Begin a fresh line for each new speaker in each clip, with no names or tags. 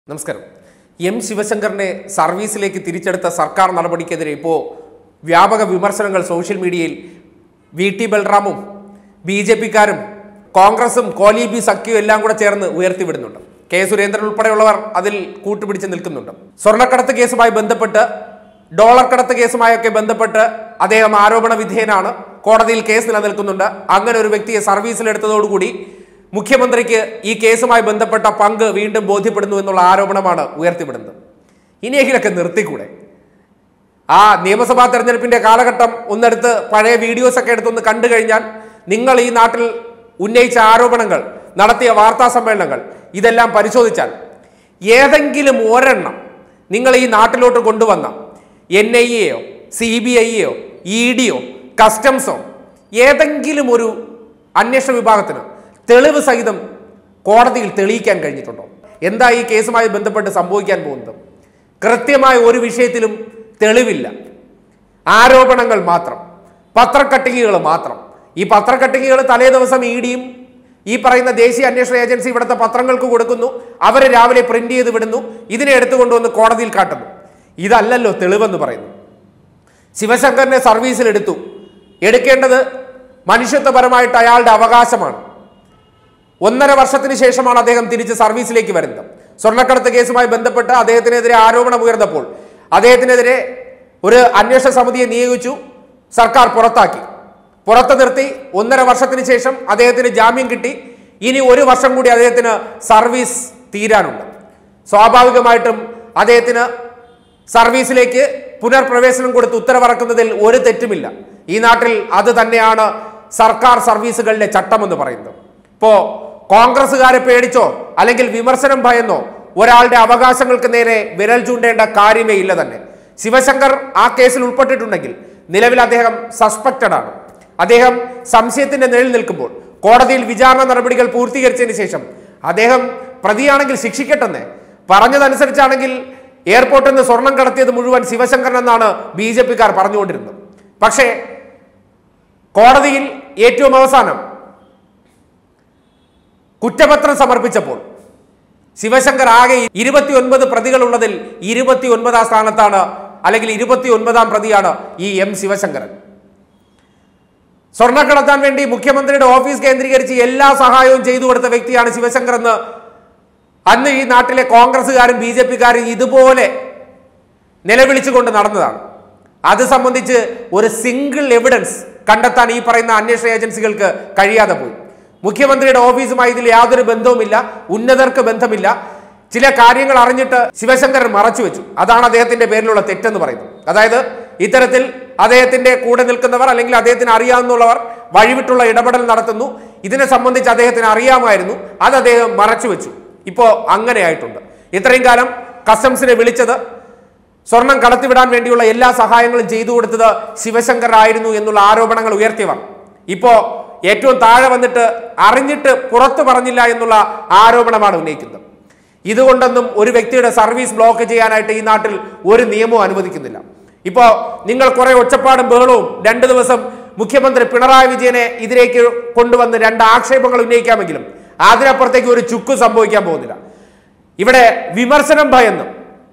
നമസ്കാരം എം ശിവശങ്കറിനെ സർവീസിലേക്ക് തിരിച്ചെടുത്ത സർക്കാർ നടപടിക്കെതിരെ ഇപ്പോൾ വ്യാപക വിമർശനങ്ങൾ സോഷ്യൽ മീഡിയയിൽ വി ടി ബൽറാമും ബി ജെ പിക്കാരും കോൺഗ്രസും കോലീബി സഖ്യവും എല്ലാം കൂടെ ചേർന്ന് ഉയർത്തിവിടുന്നുണ്ട് കെ സുരേന്ദ്രൻ ഉൾപ്പെടെയുള്ളവർ അതിൽ കൂട്ടുപിടിച്ച് നിൽക്കുന്നുണ്ട് സ്വർണ്ണക്കടത്ത് കേസുമായി ബന്ധപ്പെട്ട് ഡോളർ കടത്ത് കേസുമായൊക്കെ ബന്ധപ്പെട്ട് അദ്ദേഹം ആരോപണ വിധേയനാണ് കോടതിയിൽ കേസ് നിലനിൽക്കുന്നുണ്ട് അങ്ങനെ ഒരു വ്യക്തിയെ സർവീസിലെടുത്തതോടുകൂടി മുഖ്യമന്ത്രിക്ക് ഈ കേസുമായി ബന്ധപ്പെട്ട പങ്ക് വീണ്ടും ബോധ്യപ്പെടുന്നു എന്നുള്ള ആരോപണമാണ് ഉയർത്തിവിടുന്നത് ഇനിയെങ്കിലൊക്കെ നിർത്തിക്കൂടെ ആ നിയമസഭാ തെരഞ്ഞെടുപ്പിന്റെ കാലഘട്ടം ഒന്നെടുത്ത് പഴയ വീഡിയോസ് ഒക്കെ എടുത്തൊന്ന് കണ്ടു കഴിഞ്ഞാൽ നിങ്ങൾ ഈ നാട്ടിൽ ഉന്നയിച്ച ആരോപണങ്ങൾ നടത്തിയ വാർത്താ സമ്മേളനങ്ങൾ ഇതെല്ലാം പരിശോധിച്ചാൽ ഏതെങ്കിലും ഒരെണ്ണം നിങ്ങൾ ഈ നാട്ടിലോട്ട് കൊണ്ടുവന്ന എൻ ഐ എയോ സി ബി ഐയോ ഇ ഡിയോ കസ്റ്റംസോ ഏതെങ്കിലും ഒരു അന്വേഷണ വിഭാഗത്തിന് തെളിവ് സഹിതം കോടതിയിൽ തെളിയിക്കാൻ കഴിഞ്ഞിട്ടുണ്ടോ എന്താ ഈ കേസുമായി ബന്ധപ്പെട്ട് സംഭവിക്കാൻ പോകുന്നത് കൃത്യമായ ഒരു വിഷയത്തിലും തെളിവില്ല ആരോപണങ്ങൾ മാത്രം പത്രക്കട്ടിങ്ങുകൾ മാത്രം ഈ പത്രക്കട്ടിങ്ങുകൾ തലേ ദിവസം ഇ ഡിയും ഈ പറയുന്ന ദേശീയ അന്വേഷണ ഏജൻസി ഇവിടുത്തെ പത്രങ്ങൾക്ക് കൊടുക്കുന്നു അവർ രാവിലെ പ്രിന്റ് ചെയ്ത് വിടുന്നു ഇതിനെ എടുത്തുകൊണ്ടുവന്ന് കോടതിയിൽ കാട്ടുന്നു ഇതല്ലല്ലോ തെളിവെന്ന് പറയുന്നു ശിവശങ്കറിനെ സർവീസിലെടുത്തു എടുക്കേണ്ടത് മനുഷ്യത്വപരമായിട്ട് അയാളുടെ അവകാശമാണ് ഒന്നര വർഷത്തിന് ശേഷമാണ് അദ്ദേഹം തിരിച്ച് സർവീസിലേക്ക് വരുന്നത് സ്വർണ്ണക്കടത്ത് കേസുമായി ബന്ധപ്പെട്ട് അദ്ദേഹത്തിനെതിരെ ആരോപണം ഉയർന്നപ്പോൾ അദ്ദേഹത്തിനെതിരെ ഒരു അന്വേഷണ സമിതിയെ നിയോഗിച്ചു സർക്കാർ പുറത്താക്കി പുറത്തു നിർത്തി ഒന്നര വർഷത്തിന് ശേഷം അദ്ദേഹത്തിന് ജാമ്യം കിട്ടി ഇനി ഒരു വർഷം കൂടി അദ്ദേഹത്തിന് സർവീസ് തീരാനുണ്ട് സ്വാഭാവികമായിട്ടും അദ്ദേഹത്തിന് സർവീസിലേക്ക് പുനർപ്രവേശനം കൊടുത്ത് ഉത്തരവിറക്കുന്നതിൽ ഒരു തെറ്റുമില്ല ഈ നാട്ടിൽ അത് തന്നെയാണ് സർക്കാർ സർവീസുകളിലെ ചട്ടമെന്ന് പറയുന്നത് ഇപ്പോ കോൺഗ്രസ്സുകാരെ പേടിച്ചോ അല്ലെങ്കിൽ വിമർശനം ഭയന്നോ ഒരാളുടെ അവകാശങ്ങൾക്ക് നേരെ വിരൽ ചൂണ്ടേണ്ട കാര്യമേ ഇല്ല തന്നെ ശിവശങ്കർ ആ കേസിൽ ഉൾപ്പെട്ടിട്ടുണ്ടെങ്കിൽ നിലവിൽ അദ്ദേഹം സസ്പെക്റ്റഡ് ആണ് അദ്ദേഹം സംശയത്തിന്റെ നിഴൽ നിൽക്കുമ്പോൾ കോടതിയിൽ വിചാരണ നടപടികൾ പൂർത്തീകരിച്ചതിന് ശേഷം അദ്ദേഹം പ്രതിയാണെങ്കിൽ ശിക്ഷിക്കട്ടെന്ന് പറഞ്ഞതനുസരിച്ചാണെങ്കിൽ എയർപോർട്ടിൽ നിന്ന് സ്വർണം കടത്തിയത് മുഴുവൻ ശിവശങ്കരൻ എന്നാണ് ബി ജെ പിക്കാർ പറഞ്ഞുകൊണ്ടിരുന്നത് പക്ഷേ കോടതിയിൽ ഏറ്റവും അവസാനം കുറ്റപത്രം സമർപ്പിച്ചപ്പോൾ ശിവശങ്കർ ആകെ ഇരുപത്തി ഒൻപത് പ്രതികളുള്ളതിൽ ഇരുപത്തി ഒൻപതാം സ്ഥാനത്താണ് അല്ലെങ്കിൽ ഇരുപത്തി ഒൻപതാം പ്രതിയാണ് ഈ എം ശിവശങ്കരൻ സ്വർണ്ണ കടത്താൻ വേണ്ടി മുഖ്യമന്ത്രിയുടെ ഓഫീസ് കേന്ദ്രീകരിച്ച് എല്ലാ സഹായവും ചെയ്തു കൊടുത്ത വ്യക്തിയാണ് ശിവശങ്കർ എന്ന് അന്ന് ഈ നാട്ടിലെ കോൺഗ്രസ്സുകാരും ബി ജെ പിക്കാരും ഇതുപോലെ നിലവിളിച്ചുകൊണ്ട് നടന്നതാണ് അത് സംബന്ധിച്ച് ഒരു സിംഗിൾ എവിഡൻസ് കണ്ടെത്താൻ ഈ പറയുന്ന അന്വേഷണ ഏജൻസികൾക്ക് കഴിയാതെ പോയി മുഖ്യമന്ത്രിയുടെ ഓഫീസുമായി ഇതിൽ യാതൊരു ബന്ധവുമില്ല ഉന്നതർക്ക് ബന്ധമില്ല ചില കാര്യങ്ങൾ അറിഞ്ഞിട്ട് ശിവശങ്കരൻ മറച്ചു വെച്ചു അതാണ് അദ്ദേഹത്തിന്റെ പേരിലുള്ള തെറ്റെന്ന് പറയുന്നത് അതായത് ഇത്തരത്തിൽ അദ്ദേഹത്തിന്റെ കൂടെ നിൽക്കുന്നവർ അല്ലെങ്കിൽ അദ്ദേഹത്തിന് അറിയാവുന്നവർ വഴിവിട്ടുള്ള ഇടപെടൽ നടത്തുന്നു ഇതിനെ സംബന്ധിച്ച് അദ്ദേഹത്തിന് അറിയാമായിരുന്നു അത് അദ്ദേഹം മറച്ചു വെച്ചു ഇപ്പോ അങ്ങനെയായിട്ടുണ്ട് ഇത്രയും കാലം കസ്റ്റംസിനെ വിളിച്ചത് സ്വർണം കടത്തിവിടാൻ വേണ്ടിയുള്ള എല്ലാ സഹായങ്ങളും ചെയ്തു കൊടുത്തത് ശിവശങ്കർ ആയിരുന്നു എന്നുള്ള ആരോപണങ്ങൾ ഉയർത്തിയവർ ഇപ്പോ ഏറ്റവും താഴെ വന്നിട്ട് അറിഞ്ഞിട്ട് പുറത്തു പറഞ്ഞില്ല എന്നുള്ള ആരോപണമാണ് ഉന്നയിക്കുന്നത് ഇതുകൊണ്ടൊന്നും ഒരു വ്യക്തിയുടെ സർവീസ് ബ്ലോക്ക് ചെയ്യാനായിട്ട് ഈ നാട്ടിൽ ഒരു നിയമവും അനുവദിക്കുന്നില്ല ഇപ്പോ നിങ്ങൾ കുറെ ഒച്ചപ്പാടും ബഹളവും രണ്ട് ദിവസം മുഖ്യമന്ത്രി പിണറായി വിജയനെ ഇതിലേക്ക് കൊണ്ടുവന്ന് രണ്ട് ആക്ഷേപങ്ങൾ ഉന്നയിക്കാമെങ്കിലും അതിനപ്പുറത്തേക്ക് ഒരു ചുക്ക് സംഭവിക്കാൻ പോകുന്നില്ല ഇവിടെ വിമർശനം ഭയന്നും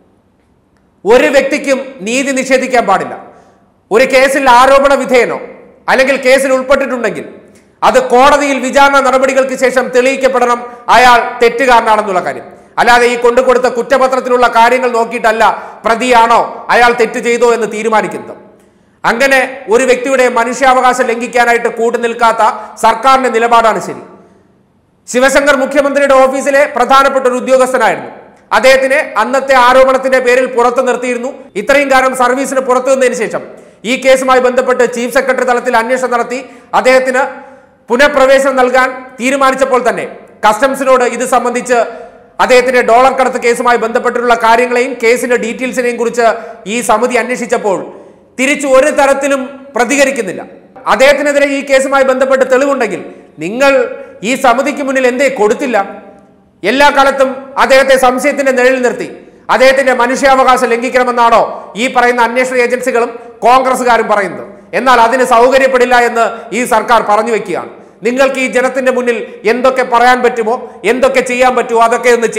ഒരു വ്യക്തിക്കും നീതി നിഷേധിക്കാൻ പാടില്ല ഒരു കേസിൽ ആരോപണ വിധേയനോ അല്ലെങ്കിൽ കേസിൽ ഉൾപ്പെട്ടിട്ടുണ്ടെങ്കിൽ അത് കോടതിയിൽ വിചാരണ നടപടികൾക്ക് ശേഷം തെളിയിക്കപ്പെടണം അയാൾ തെറ്റുകാരനാണെന്നുള്ള കാര്യം അല്ലാതെ ഈ കൊണ്ടുകൊടുത്ത കുറ്റപത്രത്തിലുള്ള കാര്യങ്ങൾ നോക്കിയിട്ടല്ല പ്രതിയാണോ അയാൾ തെറ്റ് ചെയ്തോ എന്ന് തീരുമാനിക്കുന്നത് അങ്ങനെ ഒരു വ്യക്തിയുടെ മനുഷ്യാവകാശം ലംഘിക്കാനായിട്ട് കൂട്ടുനിൽക്കാത്ത സർക്കാരിന്റെ നിലപാടാണ് ശരി ശിവശങ്കർ മുഖ്യമന്ത്രിയുടെ ഓഫീസിലെ പ്രധാനപ്പെട്ട ഒരു ഉദ്യോഗസ്ഥനായിരുന്നു അദ്ദേഹത്തിനെ അന്നത്തെ ആരോപണത്തിന്റെ പേരിൽ പുറത്തു നിർത്തിയിരുന്നു ഇത്രയും കാലം സർവീസിന് പുറത്തു നിന്നതിന് ശേഷം ഈ കേസുമായി ബന്ധപ്പെട്ട് ചീഫ് സെക്രട്ടറി തലത്തിൽ അന്വേഷണം നടത്തി അദ്ദേഹത്തിന് പുനഃപ്രവേശനം നൽകാൻ തീരുമാനിച്ചപ്പോൾ തന്നെ കസ്റ്റംസിനോട് ഇത് സംബന്ധിച്ച് അദ്ദേഹത്തിന്റെ ഡോളർ കടത്ത് കേസുമായി ബന്ധപ്പെട്ടിട്ടുള്ള കാര്യങ്ങളെയും കേസിന്റെ ഡീറ്റെയിൽസിനെയും കുറിച്ച് ഈ സമിതി അന്വേഷിച്ചപ്പോൾ തിരിച്ചു ഒരു തരത്തിലും പ്രതികരിക്കുന്നില്ല അദ്ദേഹത്തിനെതിരെ ഈ കേസുമായി ബന്ധപ്പെട്ട് തെളിവുണ്ടെങ്കിൽ നിങ്ങൾ ഈ സമിതിക്ക് മുന്നിൽ എന്തേ കൊടുത്തില്ല എല്ലാ കാലത്തും അദ്ദേഹത്തെ സംശയത്തിന്റെ നിഴലിൽ നിർത്തി അദ്ദേഹത്തിന്റെ മനുഷ്യാവകാശം ലംഘിക്കണമെന്നാണോ ഈ പറയുന്ന അന്വേഷണ ഏജൻസികളും കോൺഗ്രസ്സുകാരും പറയുന്നത് എന്നാൽ അതിന് സൗകര്യപ്പെടില്ല എന്ന് ഈ സർക്കാർ പറഞ്ഞു വെക്കുകയാണ് നിങ്ങൾക്ക് ഈ ജനത്തിന്റെ മുന്നിൽ എന്തൊക്കെ പറയാൻ പറ്റുമോ എന്തൊക്കെ ചെയ്യാൻ പറ്റുമോ അതൊക്കെ ഒന്ന് ചെയ്യും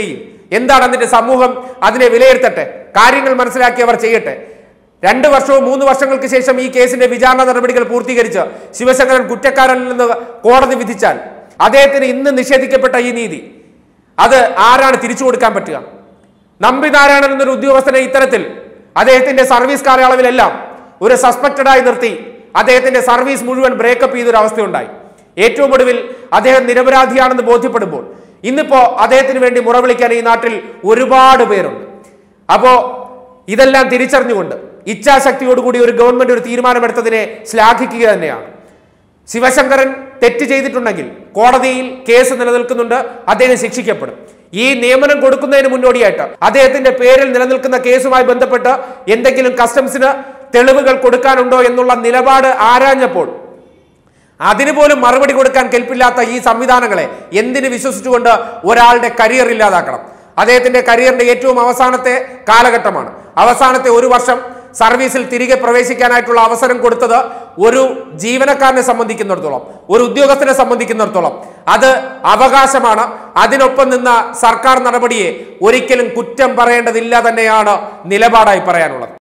എന്താണ് അതിന്റെ സമൂഹം അതിനെ വിലയിരുത്തട്ടെ കാര്യങ്ങൾ മനസ്സിലാക്കി അവർ ചെയ്യട്ടെ രണ്ട് വർഷവും മൂന്ന് വർഷങ്ങൾക്ക് ശേഷം ഈ കേസിന്റെ വിചാരണ നടപടികൾ പൂർത്തീകരിച്ച് ശിവശങ്കരൻ കുറ്റക്കാരനിൽ നിന്ന് കോടതി വിധിച്ചാൽ അദ്ദേഹത്തിന് ഇന്ന് നിഷേധിക്കപ്പെട്ട ഈ നീതി അത് ആരാണ് തിരിച്ചു കൊടുക്കാൻ പറ്റുക നമ്പി നാരായണൻ എന്നൊരു ഉദ്യോഗസ്ഥനെ ഇത്തരത്തിൽ അദ്ദേഹത്തിന്റെ സർവീസ് കാലയളവിലെല്ലാം ഒരു സസ്പെക്റ്റഡായി നിർത്തി അദ്ദേഹത്തിന്റെ സർവീസ് മുഴുവൻ ബ്രേക്കപ്പ് ചെയ്തൊരു അവസ്ഥയുണ്ടായി ഏറ്റവും ഒടുവിൽ അദ്ദേഹം നിരപരാധിയാണെന്ന് ബോധ്യപ്പെടുമ്പോൾ ഇന്നിപ്പോ അദ്ദേഹത്തിന് വേണ്ടി മുറവിളിക്കാൻ ഈ നാട്ടിൽ ഒരുപാട് പേരുണ്ട് അപ്പോ ഇതെല്ലാം തിരിച്ചറിഞ്ഞുകൊണ്ട് ഇച്ഛാശക്തിയോടുകൂടി ഒരു ഗവൺമെന്റ് ഒരു തീരുമാനമെടുത്തതിനെ ശ്ലാഘിക്കുക തന്നെയാണ് ശിവശങ്കരൻ തെറ്റ് ചെയ്തിട്ടുണ്ടെങ്കിൽ കോടതിയിൽ കേസ് നിലനിൽക്കുന്നുണ്ട് അദ്ദേഹം ശിക്ഷിക്കപ്പെടും ഈ നിയമനം കൊടുക്കുന്നതിന് മുന്നോടിയായിട്ട് അദ്ദേഹത്തിന്റെ പേരിൽ നിലനിൽക്കുന്ന കേസുമായി ബന്ധപ്പെട്ട് എന്തെങ്കിലും കസ്റ്റംസിന് തെളിവുകൾ കൊടുക്കാനുണ്ടോ എന്നുള്ള നിലപാട് ആരാഞ്ഞപ്പോൾ അതിന് പോലും മറുപടി കൊടുക്കാൻ കെൽപ്പില്ലാത്ത ഈ സംവിധാനങ്ങളെ എന്തിന് വിശ്വസിച്ചുകൊണ്ട് ഒരാളുടെ കരിയർ ഇല്ലാതാക്കണം അദ്ദേഹത്തിന്റെ കരിയറിന്റെ ഏറ്റവും അവസാനത്തെ കാലഘട്ടമാണ് അവസാനത്തെ ഒരു വർഷം സർവീസിൽ തിരികെ പ്രവേശിക്കാനായിട്ടുള്ള അവസരം കൊടുത്തത് ഒരു ജീവനക്കാരനെ സംബന്ധിക്കുന്നിടത്തോളം ഒരു ഉദ്യോഗസ്ഥനെ സംബന്ധിക്കുന്നിടത്തോളം അത് അവകാശമാണ് അതിനൊപ്പം നിന്ന സർക്കാർ നടപടിയെ ഒരിക്കലും കുറ്റം പറയേണ്ടതില്ല തന്നെയാണ് നിലപാടായി പറയാനുള്ളത്